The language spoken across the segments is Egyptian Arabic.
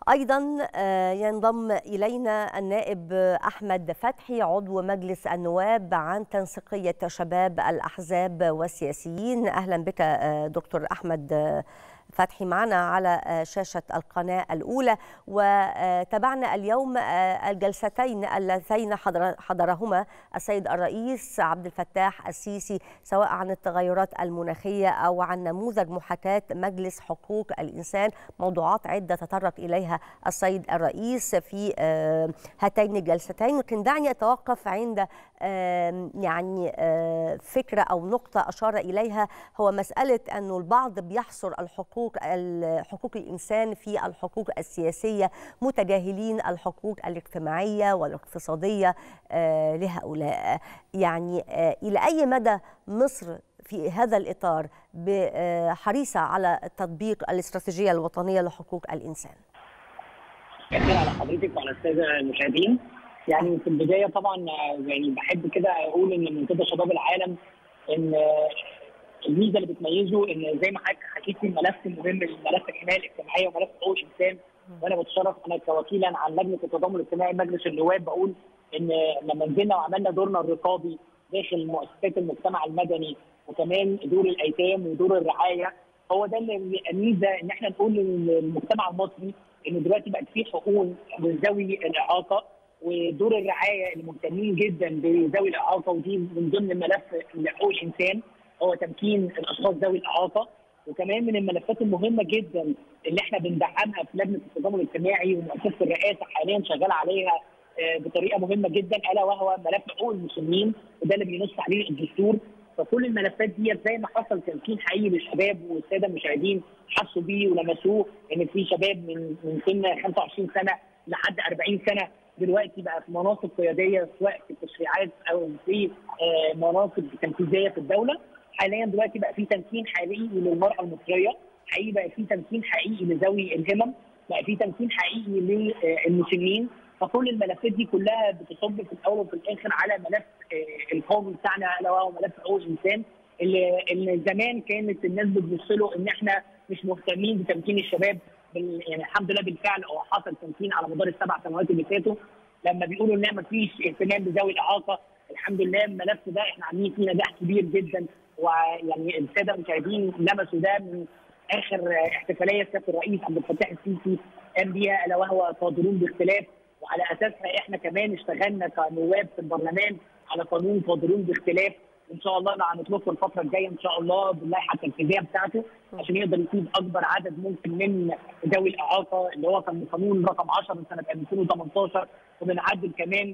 أيضا ينضم إلينا النائب أحمد فتحي عضو مجلس النواب عن تنسيقية شباب الأحزاب والسياسيين أهلا بك دكتور أحمد فتحي معنا على شاشة القناة الأولى وتابعنا اليوم الجلستين اللتين حضر حضرهما السيد الرئيس عبد الفتاح السيسي سواء عن التغيرات المناخية أو عن نموذج محاكاة مجلس حقوق الإنسان موضوعات عدة تطرق إليها السيد الرئيس في هاتين الجلستين لكن دعني أتوقف عند يعني فكرة أو نقطة أشار إليها هو مسألة أنه البعض بيحصر الحقوق حقوق الإنسان في الحقوق السياسية متجاهلين الحقوق الاجتماعية والاقتصادية لهؤلاء يعني إلى أي مدى مصر في هذا الإطار حريصة على تطبيق الاستراتيجية الوطنية لحقوق الإنسان شكرا على حضرتك وعلى الساده المشاهدين يعني في البدايه طبعا يعني بحب كده اقول ان منتدى شباب العالم ان الميزه اللي بتميزه ان زي ما حضرتك حكيتي ملف مهم ملف الحمايه الاجتماعيه وملف حقوق الانسان وانا بتشرف انا كوكيلا عن لجنه التضامن الاجتماعي مجلس النواب بقول ان لما نزلنا وعملنا دورنا الرقابي داخل مؤسسات المجتمع المدني وكمان دور الايتام ودور الرعايه هو ده اللي الميزه ان احنا نقول للمجتمع المصري ان دلوقتي بقت في حقوق لذوي الاعاقه ودور الرعايه المهتمين جدا بذوي الاعاقه ودي من ضمن ملف حقوق الانسان هو تمكين الاشخاص ذوي الاعاقه وكمان من الملفات المهمه جدا اللي احنا بندعمها في لجنه التضامن الاجتماعي ومؤسسه الرئاسه حاليا شغاله عليها بطريقه مهمه جدا الا وهو ملف حقوق المسنين وده اللي بينص عليه الدستور فكل الملفات دي زي ما حصل تمكين حقيقي للشباب والساده المشاهدين حسوا بيه ولمسوه ان في شباب من من سن 25 سنه لحد 40 سنه دلوقتي بقى في مناصب قياديه سواء في التشريعات او في مناصب تنفيذيه في الدوله حاليا دلوقتي بقى في تمكين حقيقي للمراه المصريه حقيقي بقى في تمكين حقيقي لذوي الهمم بقى في تمكين حقيقي للمسنين فكل الملفات دي كلها بتصب في الاول وفي الاخر على ملف القومي بتاعنا الا وهو ملف حقوق الانسان اللي, اللي زمان كانت الناس بتبص له ان احنا مش مهتمين بتمكين الشباب بال يعني الحمد لله بالفعل هو حصل تمكين على مدار السبع سنوات اللي فاتوا لما بيقولوا ان ما فيش اهتمام بذوي الاعاقه الحمد لله الملف ده احنا عاملين فيه نجاح كبير جدا ويعني الساده المشاهدين لمسوا ده من اخر احتفاليه سياده الرئيس عبد الفتاح السيسي قام بيها الا وهو قادرون باختلاف وعلى اساسها احنا كمان اشتغلنا كنواب في البرلمان على قانون قادرون باختلاف ان شاء الله هنطلقه الفتره الجايه ان شاء الله باللائحه التنفيذيه بتاعته عشان يقدر يفيد اكبر عدد ممكن من ذوي الاعاقه اللي هو كان قانون رقم 10 من سنه 2018 وبنعدل كمان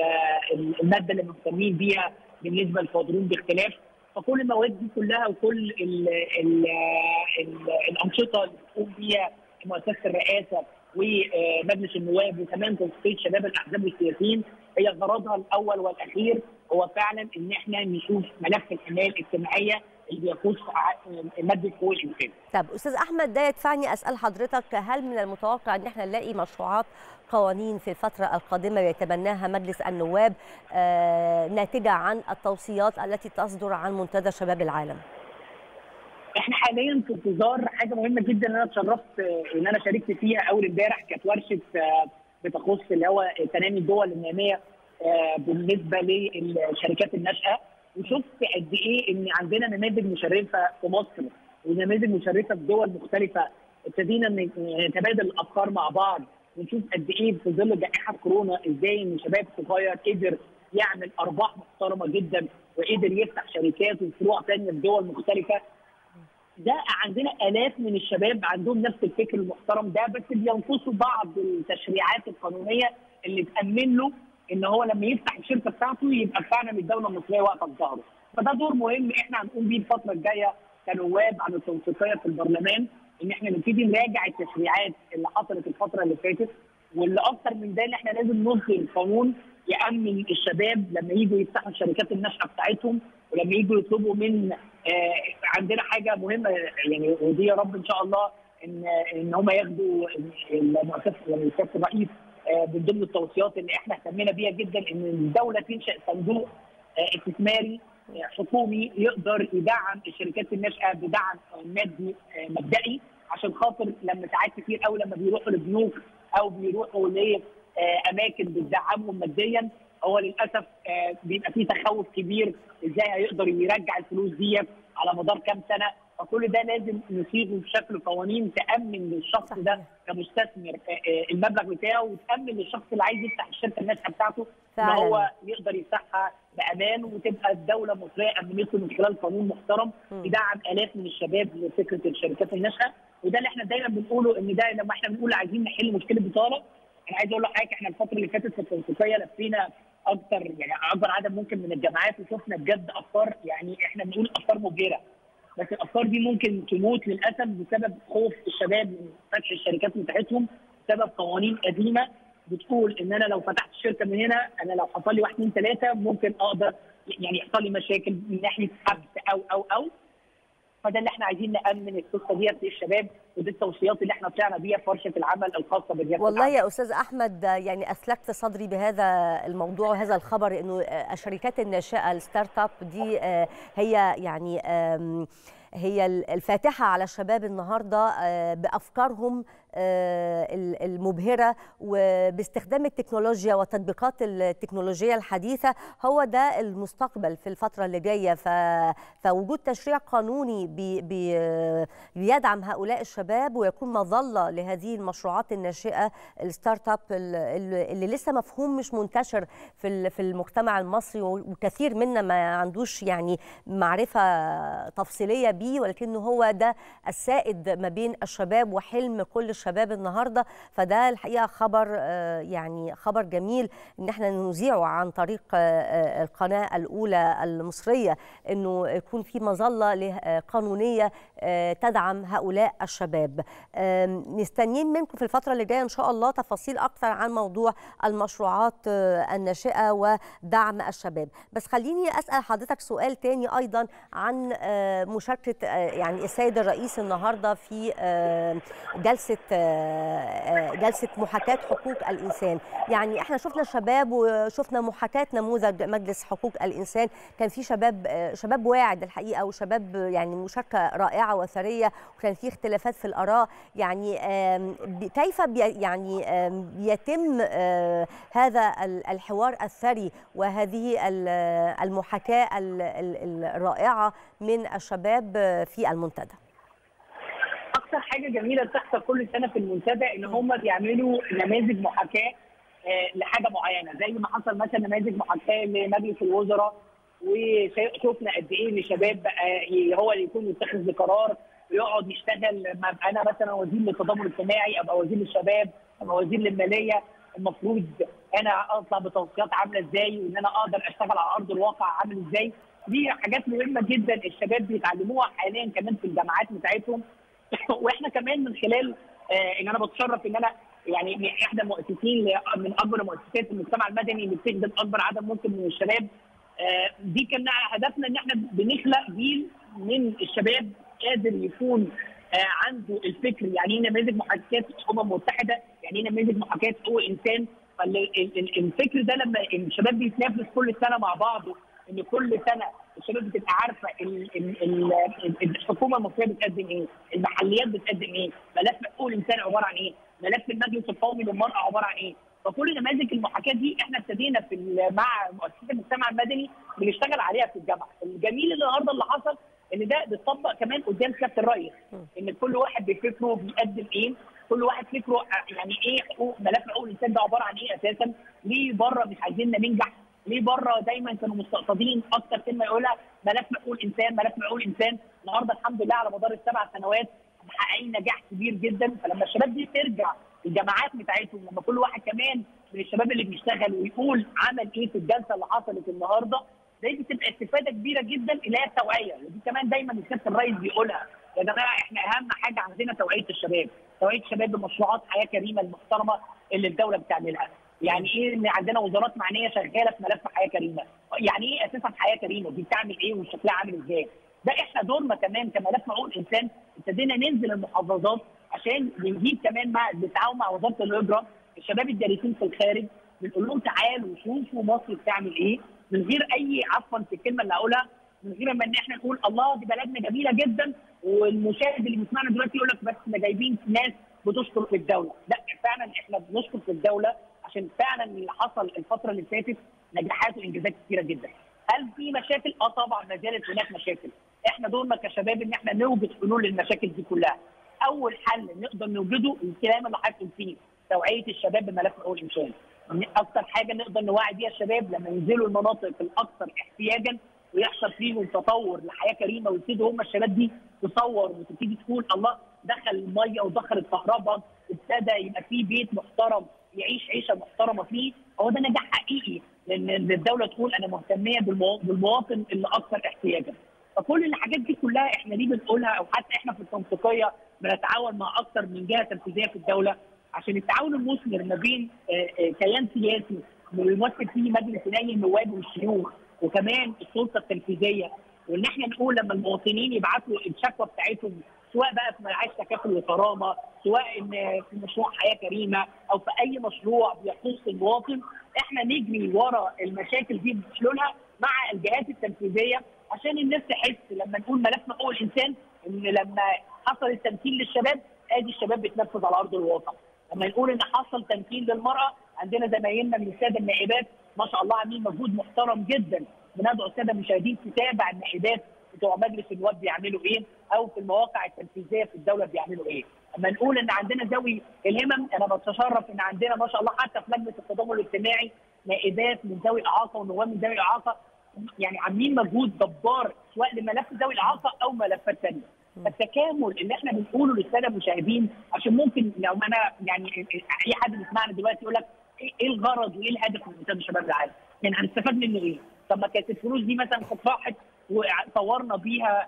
الماده اللي مهتمين بيها بالنسبه للقادرون باختلاف فكل المواد دي كلها وكل ال ال ال الانشطه اللي بتقوم بيها مؤسسه الرئاسه ومجلس النواب وكمان تنسيق شباب الاحزاب والسياسيين هي غرضها الاول والاخير هو فعلا ان احنا نشوف ملف الحمايه الاجتماعيه اللي بيخص ماده حقوق الانسان. طب استاذ احمد ده يدفعني اسال حضرتك هل من المتوقع ان احنا نلاقي مشروعات قوانين في الفتره القادمه يتبناها مجلس النواب آه ناتجه عن التوصيات التي تصدر عن منتدى شباب العالم؟ احنا حاليا في انتظار حاجه مهمه جدا انا اتشرفت ان انا شاركت فيها اول امبارح كانت ورشه بتخص اللي هو تنامي الدول الناميه بالنسبه للشركات الناشئه وشفت قد ايه ان عندنا نماذج مشرفه في مصر ونماذج مشرفه في دول مختلفه ابتدينا نتبادل الافكار مع بعض ونشوف قد ايه في ظل جائحه كورونا ازاي ان شباب صغير قدر يعمل ارباح محترمه جدا وقدر يفتح شركات وفروع ثانيه في دول مختلفه ده عندنا الاف من الشباب عندهم نفس الفكر المحترم ده بس بينقصوا بعض التشريعات القانونيه اللي تامن له ان هو لما يفتح الشركه بتاعته يبقى فعلا الدوله المصريه واقفه في ظهره فده دور مهم احنا هنقوم بيه الفتره الجايه كنواب عن التنسيقيه في البرلمان ان احنا نبتدي نراجع التشريعات اللي حصلت الفتره اللي فاتت واللي اكتر من ده ان احنا لازم نصدر قانون يامن الشباب لما يجوا يفتحوا الشركات الناشئه بتاعتهم ولما يجوا يطلبوا من آه عندنا حاجه مهمه يعني ودي يا رب ان شاء الله ان ان هم ياخدوا المؤسسه يعني سياده الرئيس آه من ضمن التوصيات اللي احنا اهتمينا بيها جدا ان الدوله تنشا صندوق آه استثماري حكومي يقدر يدعم الشركات الناشئه بدعم مادي مبدئي عشان خاطر لما ساعات كتير قوي لما بيروحوا لبنوك او بيروحوا لاماكن بتدعمهم ماديا هو للاسف آه، بيبقى فيه تخوف كبير ازاي هيقدر يرجع الفلوس دي على مدار كام سنه فكل ده لازم نصيغه بشكل قوانين تامن للشخص ده كمستثمر آه، آه، المبلغ بتاعه وتامن للشخص اللي عايز يفتح الشركه الناجحه بتاعته ان فعلاً. هو يقدر يفتحها بامان وتبقى الدوله المصريه امنته من خلال قانون محترم مم. يدعم الاف من الشباب لفكره الشركات الناشئه وده اللي احنا دايما بنقوله ان ده لما احنا بنقول عايزين نحل مشكله بطاله انا عايز اقول لحضرتك احنا الفتره اللي فاتت في التنسيقيه لفينا اكتر يعني اكبر عدد ممكن من الجامعات وشفنا بجد افكار يعني احنا بنقول افكار مبهره بس الافكار دي ممكن تموت للاسف بسبب خوف الشباب من فتح الشركات بتاعتهم بسبب قوانين قديمه بتقول ان انا لو فتحت شركه من هنا انا لو حصل لي واحد اثنين ثلاثه ممكن اقدر يعني يحصل لي مشاكل من ناحيه حبس او او او فده اللي احنا عايزين نامن القصه ديت للشباب ودي التوصيات اللي احنا طلعنا بيها في ورشه العمل الخاصه بالرياضه والله يا استاذ احمد يعني اسلكت صدري بهذا الموضوع وهذا الخبر انه الشركات الناشئه الستارت اب دي آه، هي يعني آم، هي الفاتحه على الشباب النهارده آه، بافكارهم آه، المبهره وباستخدام التكنولوجيا وتطبيقات التكنولوجيا الحديثه هو ده المستقبل في الفتره اللي جايه ف- فوجود تشريع قانوني بي بي بيدعم هؤلاء الشباب ويكون مظله لهذه المشروعات الناشئه الستارت اب اللي اللي لسه مفهوم مش منتشر في ال- في المجتمع المصري وكثير منا ما عندوش يعني معرفه تفصيليه بيه ولكنه هو ده السائد ما بين الشباب وحلم كل الشباب النهارده فده الحقيقه خبر آه، يعني خبر جميل ان احنا نذيعه عن طريق آه، آه، القناه الاولى المصريه انه يكون في مظله له- آه، قانونيه آه، تدعم هؤلاء الشباب آم، مستنيين منكم في الفتره اللي جايه ان شاء الله تفاصيل اكثر عن موضوع المشروعات آه، الناشئه ودعم الشباب بس خليني اسال حضرتك سؤال تاني ايضا عن آه، مشاركه آه، يعني السيد الرئيس النهارده في آه، جلسه آه، آه، جلسه محاكاه حقوق الانسان يعني احنا شفنا شباب وشفنا محاكاه نموذج مجلس حقوق الانسان كان في شباب آه، شباب واعد الحقيقه وشباب يعني مشاركه رائعه وثريه وكان في اختلافات في الاراء يعني آم، ب- كيف بي يعني آم، بيتم آه، هذا ال- الحوار الثري وهذه ال- المحاكاه ال- ال- الرائعه من الشباب آه، في المنتدى اكثر حاجه جميله بتحصل كل سنه في المنتدى ان هم بيعملوا نماذج محاكاه آه، لحاجه معينه زي ما حصل مثلا نماذج محاكاه لمجلس الوزراء وشفنا قد ايه ان شباب آه، هو اللي يكون يتخذ قرار ويقعد يشتغل ما أبقى انا مثلا وزير للتضامن الاجتماعي ابقى وزير للشباب ابقى وزير للماليه المفروض انا اطلع بتوصيات عامله ازاي وان انا اقدر اشتغل على ارض الواقع عامل ازاي دي حاجات مهمه جدا الشباب بيتعلموها حاليا كمان في الجامعات بتاعتهم واحنا كمان من خلال آه ان انا بتشرف ان انا يعني من احدى المؤسسين ل- من اكبر مؤسسات المجتمع المدني اللي بتخدم اكبر عدد ممكن من الشباب آه دي كان هدفنا ان احنا بنخلق جيل من الشباب قادر يكون آه عنده الفكر يعني ايه نماذج محاكاه الامم المتحده يعني ايه نماذج محاكاه حقوق الانسان فالفكر ده لما الشباب بيتنافس كل سنه مع بعضه ان كل سنه الشباب بتبقى عارفه ال- ال- ال- ال- الحكومه المصريه بتقدم ايه؟ المحليات بتقدم ايه؟ ملف حقوق الانسان عباره عن ايه؟ ملف المجلس القومي للمراه عباره عن ايه؟ فكل نماذج المحاكاه دي احنا ابتدينا في ال- مع مؤسسه المجتمع المدني بنشتغل عليها في الجامعه، الجميل النهارده اللي حصل ان ده بيتطبق كمان قدام سياده الرئيس ان كل واحد بفكره بيقدم ايه كل واحد فكره يعني ايه حقوق ملف حقوق الانسان ده عباره عن ايه اساسا ليه بره مش عايزيننا ننجح ليه بره دايما كانوا مستقصدين اكتر كلمه يقولها ملف حقوق الانسان ملف حقوق الانسان النهارده الحمد لله على مدار السبع سنوات محققين نجاح كبير جدا فلما الشباب دي ترجع الجامعات بتاعتهم لما كل واحد كمان من الشباب اللي بيشتغل ويقول عمل ايه في الجلسه اللي حصلت النهارده دي بتبقى استفاده كبيره جدا اللي هي التوعيه ودي كمان دايما سياده الرئيس بيقولها يا جماعه احنا اهم حاجه عندنا توعيه الشباب توعيه الشباب بمشروعات حياه كريمه المحترمه اللي الدوله بتعملها يعني ايه ان عندنا وزارات معنيه شغاله في ملف حياه كريمه يعني ايه اساسا حياه كريمه دي بتعمل ايه وشكلها عامل ازاي ده احنا دورنا كمان كملف حقوق الانسان ابتدينا ننزل المحافظات عشان بنجيب كمان مع بالتعاون مع وزاره الهجره الشباب الدارسين في الخارج بنقول لهم تعالوا شوفوا مصر بتعمل ايه من غير اي عفوا في الكلمه اللي هقولها من غير ما ان احنا نقول الله دي بلدنا جميله جدا والمشاهد اللي بيسمعنا دلوقتي يقول لك بس احنا جايبين ناس بتشكر في الدوله لا فعلا احنا بنشكر في الدوله عشان فعلا اللي حصل الفتره اللي فاتت نجاحات وانجازات كثيره جدا هل في مشاكل؟ اه طبعا ما زالت هناك مشاكل احنا دورنا كشباب ان احنا نوجد حلول للمشاكل دي كلها اول حل نقدر نوجده الكلام اللي حضرتك فيه توعيه الشباب بملف حقوق الانسان اكثر حاجه نقدر نوعي بيها الشباب لما ينزلوا المناطق الاكثر احتياجا ويحصل فيهم تطور لحياه كريمه ويبتدوا هم الشباب دي تصور وتبتدي تقول الله دخل الميه ودخل الكهرباء ابتدى يبقى في بيت محترم يعيش عيشه محترمه فيه هو ده نجاح حقيقي لان الدوله تقول انا مهتميه بالمواطن اللي اكثر احتياجا فكل الحاجات دي كلها احنا ليه بنقولها او حتى احنا في التنسيقيه بنتعاون مع اكثر من جهه تنفيذيه في الدوله عشان التعاون المثمر ما بين كيان سياسي بيمثل فيه مجلس نادي النواب والشيوخ وكمان السلطه التنفيذيه وان احنا نقول لما المواطنين يبعتوا الشكوى بتاعتهم سواء بقى في معاش تكافل وكرامه سواء ان في مشروع حياه كريمه او في اي مشروع بيخص المواطن احنا نجري ورا المشاكل دي بحلولها مع الجهات التنفيذيه عشان الناس تحس لما نقول ملف حقوق الانسان ان لما حصل التمثيل للشباب ادي الشباب بتنفذ على ارض الواقع لما نقول ان حصل تمثيل للمراه عندنا زمايلنا من الساده النائبات ما شاء الله عاملين مجهود محترم جدا بندعو الساده المشاهدين تتابع النائبات بتوع مجلس النواب بيعملوا ايه او في المواقع التنفيذيه في الدوله بيعملوا ايه اما نقول ان عندنا ذوي الهمم انا بتشرف ان عندنا ما شاء الله حتى في لجنه التضامن الاجتماعي نائبات من ذوي الاعاقه ونواب من ذوي الاعاقه يعني عاملين مجهود جبار سواء لملف ذوي الاعاقه او ملفات ثانيه فالتكامل اللي احنا بنقوله للساده المشاهدين عشان ممكن لو انا يعني اي حد بيسمعنا دلوقتي يقول لك ايه الغرض وايه الهدف من منتدى شباب العالم؟ يعني هنستفاد منه ايه؟ طب ما كانت الفلوس دي مثلا كانت راحت وطورنا بيها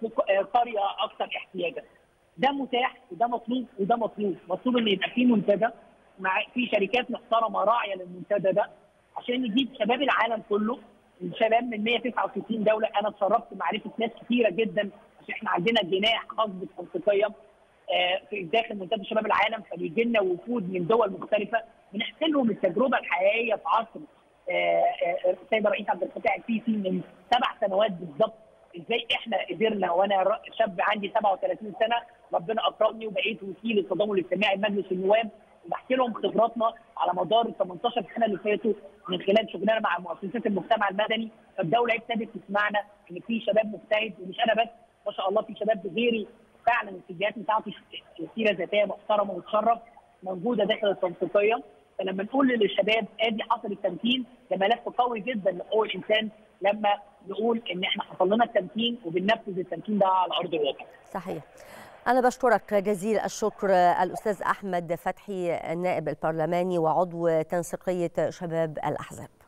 قريه اكثر احتياجا. ده متاح وده مطلوب وده مطلوب، مطلوب ان يبقى في منتدى مع في شركات محترمه راعيه للمنتدى ده عشان نجيب شباب العالم كله الشباب من 169 دوله انا اتشرفت معرفه ناس كثيره جدا عشان احنا عندنا جناح خاص بالتنسيقيه في داخل منتدى شباب العالم فبيجي لنا وفود من دول مختلفه بنحكي لهم التجربه الحقيقيه في عصر السيد الرئيس عبد الفتاح السيسي من سبع سنوات بالظبط ازاي احنا قدرنا وانا شاب عندي 37 سنه ربنا اكرمني وبقيت وكيل التضامن الاجتماعي لمجلس النواب وبحكي لهم خبراتنا على مدار ال 18 سنه اللي فاتوا من خلال شغلنا مع مؤسسات المجتمع المدني فالدوله ابتدت تسمعنا ان في شباب مجتهد ومش انا بس ما شاء الله في شباب غيري فعلا الاتجاهات بتاعته سيره ذاتيه محترمه وتشرف موجوده داخل التنسيقيه فلما نقول للشباب ادي حصل التمكين ده ملف قوي جدا لحقوق الانسان لما نقول ان احنا حصل لنا التمكين وبننفذ التمكين ده على ارض الواقع. صحيح. أنا بشكرك جزيل الشكر الأستاذ أحمد فتحي النائب البرلماني وعضو تنسيقية شباب الأحزاب.